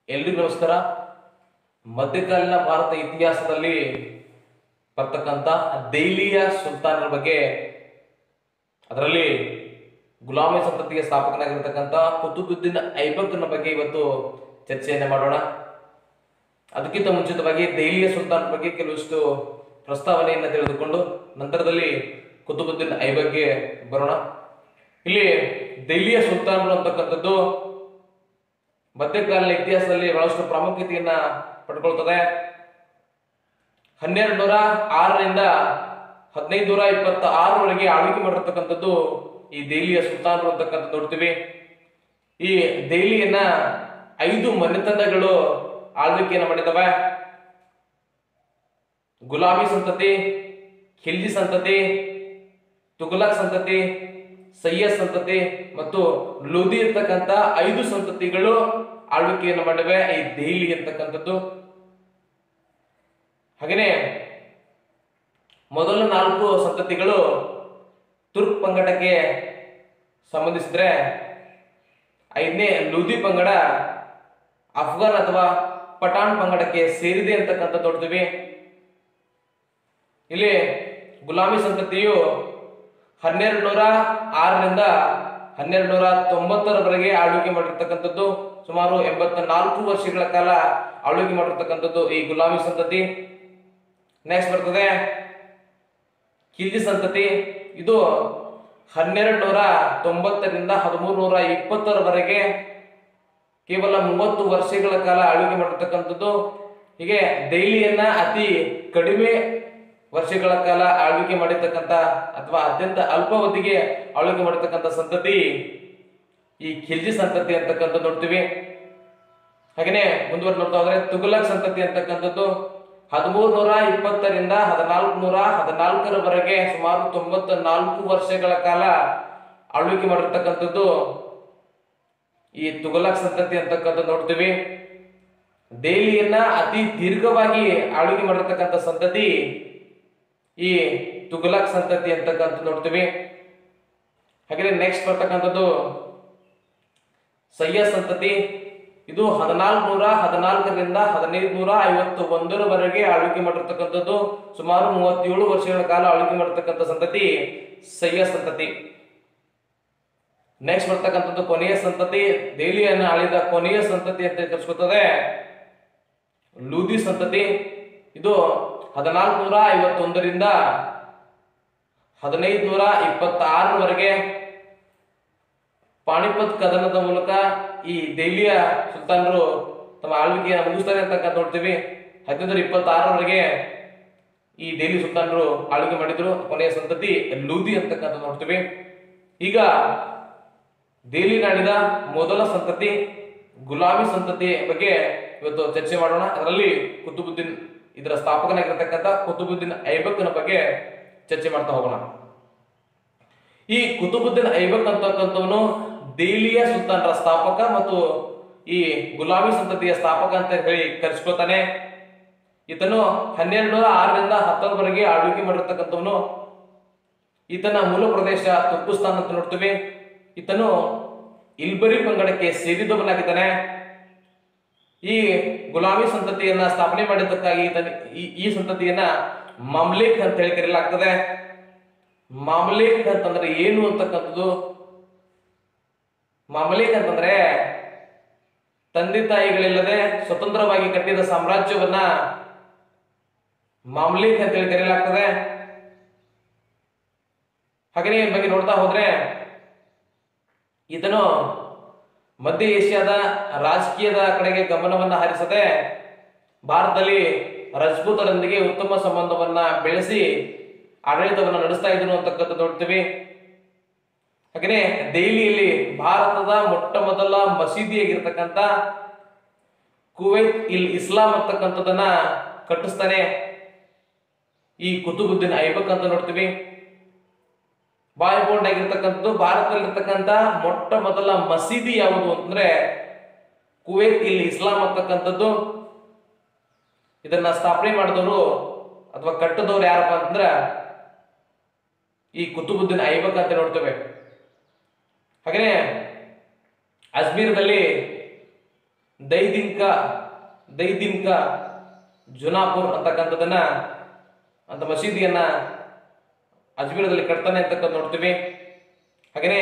ಎಲ್ರಿಗೂ ನಮಸ್ಕಾರ ಮಧ್ಯಕಾಲೀನ ಭಾರತ ಇತಿಹಾಸದಲ್ಲಿ ಬರ್ತಕ್ಕಂಥ ದೆಹಲಿಯ ಸುಲ್ತಾನರ ಬಗ್ಗೆ ಅದರಲ್ಲಿ ಗುಲಾಮಿ ಸಂತತಿಯ ಸ್ಥಾಪಕನಾಗಿರ್ತಕ್ಕಂಥ ಕುತುಬುದ್ದೀನ್ ಐಬಕ್ನ ಬಗ್ಗೆ ಇವತ್ತು ಚರ್ಚೆಯನ್ನು ಮಾಡೋಣ ಅದಕ್ಕಿಂತ ಮುಂಚಿತವಾಗಿ ದೆಹಲಿಯ ಸುಲ್ತಾನ್ ಬಗ್ಗೆ ಕೆಲವಷ್ಟು ಪ್ರಸ್ತಾವನೆಯನ್ನು ತಿಳಿದುಕೊಂಡು ನಂತರದಲ್ಲಿ ಕುತುಬುದ್ದೀನ್ ಐಬಕ್ಗೆ ಬರೋಣ ಇಲ್ಲಿ ದೆಹಲಿಯ ಸುಲ್ತಾನರು ಅಂತಕ್ಕಂಥದ್ದು ಮಧ್ಯಕಾಲೀನ ಇತಿಹಾಸದಲ್ಲಿ ಬಹಳಷ್ಟು ಪ್ರಾಮುಖ್ಯತೆಯನ್ನ ಪಡ್ಕೊಳ್ತದೆ ಹನ್ನೆರಡು ನೂರ ಆರರಿಂದ ಹದಿನೈದು ನೂರ ಇಪ್ಪತ್ತ ಆರರವರೆಗೆ ಆಳ್ವಿಕೆ ಮಾಡಿರ್ತಕ್ಕಂಥದ್ದು ಈ ದೆಹಲಿಯ ಸುಲ್ತಾನರು ಅಂತಕ್ಕಂಥ ನೋಡ್ತೀವಿ ಈ ದೆಹಲಿಯನ್ನ ಐದು ಮನೆತನಗಳು ಆಳ್ವಿಕೆಯನ್ನು ಮಾಡಿದವೆ ಗುಲಾಬಿ ಸಂತತಿ ಖಿಲ್ಜಿ ಸಂತತಿ ತುಘಲಕ್ ಸಂತತಿ ಸಯ್ಯದ್ ಸಂತತಿ ಮತ್ತು ಲೋಧಿ ಇರ್ತಕ್ಕಂಥ ಐದು ಸಂತತಿಗಳು ಆಳ್ವಿಕೆಯನ್ನು ಮಾಡಿವೆ ಈ ದೆಹಲಿ ಅಂತಕ್ಕಂಥದ್ದು ಹಾಗೆಯೇ ಮೊದಲ ನಾಲ್ಕು ಸಂತತಿಗಳು ತುರ್ಕ್ ಪಂಗಡಕ್ಕೆ ಸಂಬಂಧಿಸಿದ್ರೆ ಐದನೇ ಲೂದಿ ಪಂಗಡ ಅಫ್ಘಾನ್ ಅಥವಾ ಪಠಾಣ್ ಪಂಗಡಕ್ಕೆ ಸೇರಿದೆ ಅಂತಕ್ಕಂಥ ನೋಡ್ತೀವಿ ಇಲ್ಲಿ ಗುಲಾಮಿ ಸಂತತಿಯು ಹನ್ನೆರಡು ನೂರ ಆರರಿಂದ ಹನ್ನೆರಡು ನೂರ ತೊಂಬತ್ತರವರೆಗೆ ಆಳ್ವಿಕೆ ಮಾಡಿರ್ತಕ್ಕಂಥದ್ದು ಸುಮಾರು ಎಂಬತ್ತ ನಾಲ್ಕು ವರ್ಷಗಳ ಕಾಲ ಆಳ್ವಿಕೆ ಮಾಡಿರ್ತಕ್ಕಂಥದ್ದು ಈ ಗುಲಾಮಿ ಸಂತತಿ ನೆಕ್ಸ್ಟ್ ಬರ್ತದೆ ಖಿಲ್ಜಿ ಸಂತತಿ ಇದು ಹನ್ನೆರಡು ನೂರ ತೊಂಬತ್ತರಿಂದ ಹದಿಮೂರು ನೂರ ಇಪ್ಪತ್ತರವರೆಗೆ ಕೇವಲ ಮೂವತ್ತು ವರ್ಷಗಳ ಕಾಲ ಆಳ್ವಿಕೆ ಮಾಡಿರ್ತಕ್ಕಂಥದ್ದು ಹೀಗೆ ದೆಹಲಿಯನ್ನ ಅತಿ ಕಡಿಮೆ ವರ್ಷಗಳ ಕಾಲ ಆಳ್ವಿಕೆ ಮಾಡಿರ್ತಕ್ಕಂಥ ಅಥವಾ ಅತ್ಯಂತ ಅಲ್ಪಾವಧಿಗೆ ಆಳ್ವಿಕೆ ಮಾಡಿರ್ತಕ್ಕಂಥ ಸಂತತಿ ಈ ಖಿಲ್ಜಿ ಸಂತತಿ ಅಂತಕ್ಕಂಥ ನೋಡ್ತೀವಿ ಹಾಗೇನೆ ಮುಂದುವರೆದು ನೋಡ್ತಾ ಹೋದ್ರೆ ತುಘಲಕ್ ಸಂತತಿ ಅಂತಕ್ಕಂಥದ್ದು ಹದಿಮೂರು ನೂರ ಇಪ್ಪತ್ತರಿಂದ ಹದಿನಾಲ್ಕು ನೂರ ಹದಿನಾಲ್ಕರವರೆಗೆ ಸುಮಾರು ತೊಂಬತ್ತ ನಾಲ್ಕು ವರ್ಷಗಳ ಕಾಲ ಆಳ್ವಿಕೆ ಮಾಡಿರ್ತಕ್ಕಂಥದ್ದು ಈ ತುಘಲಕ್ ಸಂತತಿ ಅಂತಕ್ಕಂಥ ನೋಡ್ತೀವಿ ದೆಹಲಿಯನ್ನ ಅತಿ ದೀರ್ಘವಾಗಿ ಆಳ್ವಿಕೆ ಮಾಡಿರ್ತಕ್ಕಂಥ ಸಂತತಿ ಈ ತುಘಲಕ್ ಸಂತತಿ ಅಂತಕ್ಕಂಥ ನೋಡ್ತೀವಿ ಹಾಗೆ ನೆಕ್ಸ್ಟ್ ಬರ್ತಕ್ಕಂಥದ್ದು ಸಯ್ಯದ್ ಸಂತತಿ ಇದು ಹದಿನಾಲ್ಕು ನೂರ ಹದಿನಾಲ್ಕರಿಂದ ಹದಿನೈದು ನೂರ ಐವತ್ತು ಒಂದರವರೆಗೆ ಆಳ್ವಿಕೆ ಮಾಡಿರ್ತಕ್ಕಂಥದ್ದು ಸುಮಾರು ಮೂವತ್ತೇಳು ವರ್ಷಗಳ ಕಾಲ ಆಳ್ವಿಕೆ ಮಾಡಿರ್ತಕ್ಕಂಥ ಸಂತತಿ ಸಯ್ಯದ್ ಸಂತತಿ ನೆಕ್ಸ್ಟ್ ಬರ್ತಕ್ಕಂಥದ್ದು ಕೊನೆಯ ಸಂತತಿ ದೆಹಲಿಯನ್ನು ಆಳಿದ ಕೊನೆಯ ಸಂತತಿ ಅಂತ ಕರೆಸ್ಕೊತದೆ ಲೂದಿ ಸಂತತಿ ಇದು ಹದಿನಾಲ್ಕು ನೂರ ಐವತ್ತೊಂದರಿಂದ ಹದಿನೈದು ನೂರ ಇಪ್ಪತ್ತಾರರವರೆಗೆ ಪಾಣಿಪತ್ ಕದನದ ಮೂಲಕ ಈ ದೆಹಲಿಯ ಸುಲ್ತಾನರು ತಮ್ಮ ಆಳ್ವಿಕೆಯನ್ನು ಮುಗಿಸ್ತಾರೆ ಅಂತಕ್ಕಂಥ ನೋಡ್ತೀವಿ ಹದಿನೈದು ನೂರ ಇಪ್ಪತ್ತಾರರವರೆಗೆ ಈ ದೆಹಲಿ ಸುಲ್ತಾನರು ಆಳ್ವಿಕೆ ಮಾಡಿದ್ರು ಕೊನೆಯ ಸಂತತಿ ಲೂದಿ ಅಂತಕ್ಕಂಥ ನೋಡ್ತೀವಿ ಈಗ ದೆಹಲಿ ನಾಡಿದ ಮೊದಲ ಸಂತತಿ ಗುಲಾಮಿ ಸಂತತಿ ಬಗ್ಗೆ ಇವತ್ತು ಚರ್ಚೆ ಮಾಡೋಣ ಅದರಲ್ಲಿ ಕುತುಬುದ್ದೀನ್ ಇದರ ಸ್ಥಾಪಕನಾಗಿರ್ತಕ್ಕಂಥ ಕುತುಬುದ್ದೀನ್ ಐಬಕ್ನ ಬಗ್ಗೆ ಚರ್ಚೆ ಮಾಡ್ತಾ ಹೋಗೋಣ ಈ ಕುತುಬುದ್ದೀನ್ ಐಬಕ್ ಅಂತಕ್ಕಂಥವನು ದೆಹಲಿಯ ಸುಲ್ತಾನರ ಸ್ಥಾಪಕ ಮತ್ತು ಈ ಗುಲಾಮಿ ಸಂತತಿಯ ಸ್ಥಾಪಕ ಅಂತ ಹೇಳಿ ಕರೆಸ್ಕೊತಾನೆ ಈತನು ಹನ್ನೆರಡು ನೂರ ಆರರಿಂದ ಹತ್ತರವರೆಗೆ ಆಳ್ವಿಕೆ ಮಾಡಿರ್ತಕ್ಕಂಥವನು ಈತನ ಮೂಲ ಪ್ರದೇಶ ತುರ್ಕುಸ್ತಾನ್ ಅಂತ ನೋಡ್ತೀವಿ ಈತನು ಇಲ್ಬರಿ ಪಂಗಡಕ್ಕೆ ಸೇರಿದವನಾಗಿದ್ದಾನೆ ಈ ಗುಲಾಮಿ ಸಂತತಿಯನ್ನ ಸ್ಥಾಪನೆ ಮಾಡಿದ್ದಕ್ಕಾಗಿ ಈತನ ಈ- ಈ ಸಂತತಿಯನ್ನ ಮಮ್ಲೇಕ್ ಅಂತ ಹೇಳಿ ಕರೆಯಲಾಗ್ತದೆ ಮಾಮಲೇಕ್ ಅಂತಂದ್ರೆ ಏನು ಅಂತಕ್ಕಂಥದ್ದು ಮಾಮಲೇಕ್ ಅಂತಂದ್ರೆ ತಂದೆ ತಾಯಿಗಳಿಲ್ಲದೆ ಸ್ವತಂತ್ರವಾಗಿ ಕಟ್ಟಿದ ಸಾಮ್ರಾಜ್ಯವನ್ನ ಮಾಮಲೇಕ್ ಅಂತ ಹೇಳಿ ಕರೆಯಲಾಗ್ತದೆ ಹಾಗೆಯೇ ಈ ಬಗ್ಗೆ ನೋಡ್ತಾ ಹೋದ್ರೆ ಈತನು ಮಧ್ಯ ಏಷ್ಯಾದ ರಾಜಕೀಯದ ಕಡೆಗೆ ಗಮನವನ್ನ ಹರಿಸದೆ ಭಾರತದಲ್ಲಿ ರಜಪೂತರೊಂದಿಗೆ ಉತ್ತಮ ಸಂಬಂಧವನ್ನ ಬೆಳೆಸಿ ಆಡಳಿತವನ್ನು ನಡೆಸ್ತಾ ಇದ್ರು ಅಂತಕ್ಕಂಥ ನೋಡ್ತೀವಿ ಹಾಗೆಯೇ ದೆಹಲಿಯಲ್ಲಿ ಭಾರತದ ಮೊಟ್ಟ ಮೊದಲ ಮಸೀದಿಯಾಗಿರ್ತಕ್ಕಂಥ ಕುವೈತ್ ಇಲ್ ಇಸ್ಲಾಂ ಅಂತಕ್ಕಂಥದ್ದನ್ನ ಕಟ್ಟಿಸ್ತಾನೆ ಈ ಕುತುಬುದ್ದೀನ್ ಐಬಕ್ ಅಂತ ನೋಡ್ತೀವಿ ಬಾಯ್ ಬೋರ್ಡ್ ಆಗಿರ್ತಕ್ಕಂಥದ್ದು ಭಾರತದಲ್ಲಿರ್ತಕ್ಕಂಥ ಮೊಟ್ಟ ಮೊದಲ ಮಸೀದಿ ಯಾವುದು ಅಂತಂದ್ರೆ ಕುವೈತ್ ಇಲ್ಲಿ ಇಸ್ಲಾಂ ಅಂತಕ್ಕಂಥದ್ದು ಇದನ್ನ ಸ್ಥಾಪನೆ ಮಾಡಿದವರು ಅಥವಾ ಕಟ್ಟದವ್ರು ಯಾರಪ್ಪ ಅಂತಂದ್ರೆ ಈ ಕುತುಬುದ್ದೀನ್ ಐಬಕ್ ಅಂತ ನೋಡ್ತೇವೆ ಹಾಗೇನೆ ಅಜ್ಮೀರದಲ್ಲಿ ದೈದಿಂಕ ದೈದಿಂಕ ಜುನಾಪುರ್ ಅಂತಕ್ಕಂಥದ್ದನ್ನ ಅಂತ ಮಸೀದಿಯನ್ನ ಅಜ್ಮೀರದಲ್ಲಿ ಕಟ್ತಾನೆ ಅಂತಕ್ಕಂಥ ನೋಡ್ತೀವಿ ಹಾಗೇನೆ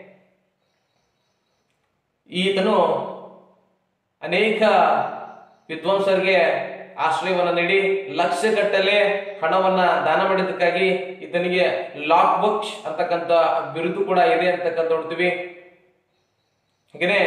ಈತನು ಅನೇಕ ವಿದ್ವಾಂಸರಿಗೆ ಆಶ್ರಯವನ್ನು ನೀಡಿ ಲಕ್ಷಗಟ್ಟಲೆ ಹಣವನ್ನ ದಾನ ಮಾಡಿದ್ದಕ್ಕಾಗಿ ಈತನಿಗೆ ಲಾಕ್ ಬುಕ್ಸ್ ಅಂತಕ್ಕಂಥ ಬಿರುದು ಕೂಡ ಇದೆ ಅಂತಕ್ಕಂಥ ನೋಡ್ತೀವಿ ಹಾಗೇನೆ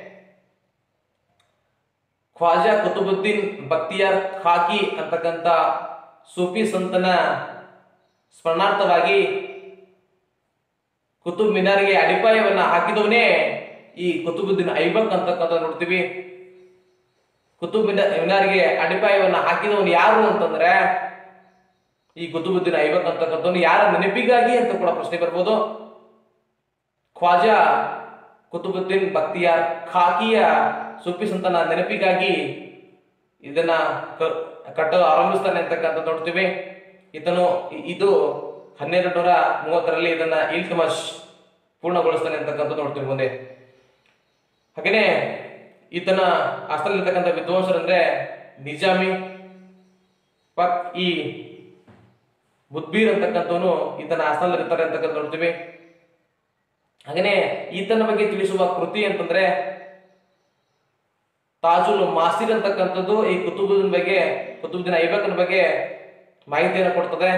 ಖ್ವಾಜಾ ಕುತುಬುದ್ದೀನ್ ಬಕ್ತಿಯಾರ್ ಖಾಕಿ ಅಂತಕ್ಕಂಥ ಸೂಫಿ ಸಂತನ ಸ್ಮರಣಾರ್ಥವಾಗಿ ಕುತುಬ್ ಮಿನಾರಿಗೆ ಅಡಿಪಾಯವನ್ನ ಹಾಕಿದವನೇ ಈ ಕುತುಬುದ್ದೀನ್ ಐಬಕ್ ಅಂತಕ್ಕಂಥ ನೋಡ್ತೀವಿ ಕುತುಬ್ ಮಿನ- ಮಿನಾರಿಗೆ ಅಡಿಪಾಯವನ್ನ ಹಾಕಿದವನು ಯಾರು ಅಂತಂದ್ರೆ ಈ ಕುತುಬುದ್ದೀನ್ ಐಬಕ್ ಅಂತಕ್ಕಂಥವ್ನು ಯಾರ ನೆನಪಿಗಾಗಿ ಅಂತ ಕೂಡ ಪ್ರಶ್ನೆ ಬರ್ಬೋದು ಖ್ವಾಜಾ ಕುತುಬುದ್ದೀನ್ ಬಕ್ತಿಯಾರ್ ಖಾಕಿಯ ಸೂಫಿ ಸಂತನ ನೆನಪಿಗಾಗಿ ಇದನ್ನ ಕ- ಕಟ್ಟಲು ಆರಂಭಿಸ್ತಾನೆ ಅಂತಕ್ಕಂಥ ನೋಡ್ತೀವಿ ಈತನು ಇ- ಇದು ಹನ್ನೆರಡು ನೂರ ಮೂವತ್ತರಲ್ಲಿ ಇದನ್ನ ಇಲ್ತಮಶ್ ಪೂರ್ಣಗೊಳಿಸ್ತಾನೆ ಅಂತಕ್ಕಂಥ ನೋಡ್ತೀವಿ ಮುಂದೆ ಹಾಗೇನೆ ಈತನ ಆಸ್ಥಾನದಲ್ಲಿರ್ತಕ್ಕಂಥ ವಿದ್ವಾಂಸರಂದ್ರೆ ನಿಜಾಮಿ ಪಕ್ ಈ ಬುದ್ಬೀರ್ ಅಂತಕ್ಕಂಥವನು ಈತನ ಆಸ್ಥಾನದಲ್ಲಿರ್ತಾರೆ ಅಂತಕ್ಕಂಥ ನೋಡ್ತೀವಿ ಹಾಗೇನೆ ಈತನ ಬಗ್ಗೆ ತಿಳಿಸುವ ಕೃತಿ ಅಂತಂದ್ರೆ ತಾಜುಲ್ ಮಾಸಿರ್ ಅಂತಕ್ಕಂಥದ್ದು ಈ ಕುತುಬುದ್ದೀನ್ ಬಗ್ಗೆ ಕುತುಬುದ್ದೀನ್ ಐಬಕನ ಬಗ್ಗೆ ಮಾಹಿತಿಯನ್ನು ಕೊಡ್ತದೆ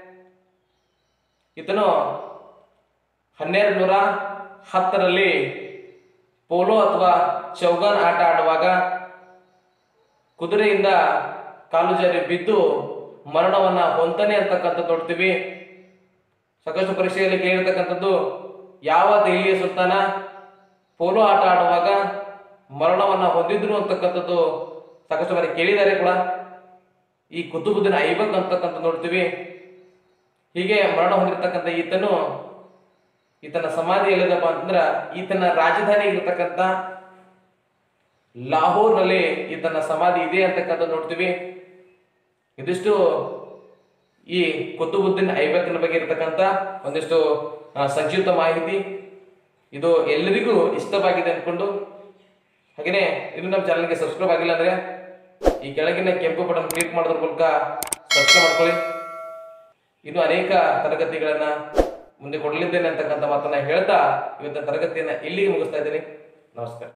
ಈತನು ಹನ್ನೆರಡು ನೂರ ಹತ್ತರಲ್ಲಿ ಪೋಲೋ ಅಥವಾ ಚೌಗಾನ್ ಆಟ ಆಡುವಾಗ ಕುದುರೆಯಿಂದ ಕಾಲು ಜಾರಿ ಬಿದ್ದು ಮರಣವನ್ನ ಹೊಂತಾನೆ ಅಂತಕ್ಕಂಥದ್ದು ನೋಡ್ತೀವಿ ಸಾಕಷ್ಟು ಪರೀಕ್ಷೆಯಲ್ಲಿ ಕೇಳಿರ್ತಕ್ಕಂಥದ್ದು ಯಾವ ದೆಹಲಿಯ ಸುಲ್ತಾನ ಪೋಲೋ ಆಟ ಆಡುವಾಗ ಮರಣವನ್ನ ಹೊಂದಿದ್ರು ಅಂತಕ್ಕಂಥದ್ದು ಸಾಕಷ್ಟು ಬಾರಿ ಕೇಳಿದ್ದಾರೆ ಕೂಡ ಈ ಕುತುಬುದ್ದೀನ್ ಐಬಕ್ ಅಂತಕ್ಕಂಥ ನೋಡ್ತೀವಿ ಹೀಗೆ ಮರಣ ಹೊಂದಿರತಕ್ಕಂಥ ಈತನು ಈತನ ಸಮಾಧಿ ಎಲ್ಲಿದಪ್ಪ ಅಂತಂದ್ರ ಈತನ ರಾಜಧಾನಿ ಇರತಕ್ಕಂಥ ಲಾಹೋರ್ನಲ್ಲಿ ಈತನ ಸಮಾಧಿ ಇದೆ ಅಂತಕ್ಕಂಥ ನೋಡ್ತೀವಿ ಇದಿಷ್ಟು ಈ ಕುತುಬುದ್ದೀನ್ ಐಬಕ್ನ ಬಗ್ಗೆ ಇರತಕ್ಕಂಥ ಒಂದಿಷ್ಟು ಆ, ಸಂಕ್ಷಿಪ್ತ ಮಾಹಿತಿ ಇದು ಎಲ್ಲರಿಗೂ ಇಷ್ಟವಾಗಿದೆ ಅನ್ಕೊಂಡು ಹಾಗೇನೆ ಇನ್ನು ನಮ್ಮ ಚಾನಲ್ಗೆ ಸಬ್ಸ್ಕ್ರೈಬ್ ಆಗಿಲ್ಲ ಅಂದ್ರೆ ಈ ಕೆಳಗಿನ ಕೆಂಪು ಬಟನ್ ಕ್ಲಿಕ್ ಮಾಡೋದ್ರ ಮೂಲಕ ಸಬ್ಸ್ಕ್ರೈಬ್ ಮಾಡ್ಕೊಳ್ಳಿ ಇನ್ನು ಅನೇಕ ತರಗತಿಗಳನ್ನ ಮುಂದೆ ಕೊಡಲಿದ್ದೇನೆ ಅಂತಕ್ಕಂಥ ಮಾತನ್ನ ಹೇಳ್ತಾ ಇವತ್ತಿನ ತರಗತಿಯನ್ನ ಇಲ್ಲಿಗೆ ಮುಗಿಸ್ತಾ ಇದ್ದೀನಿ ನಮಸ್ಕಾರ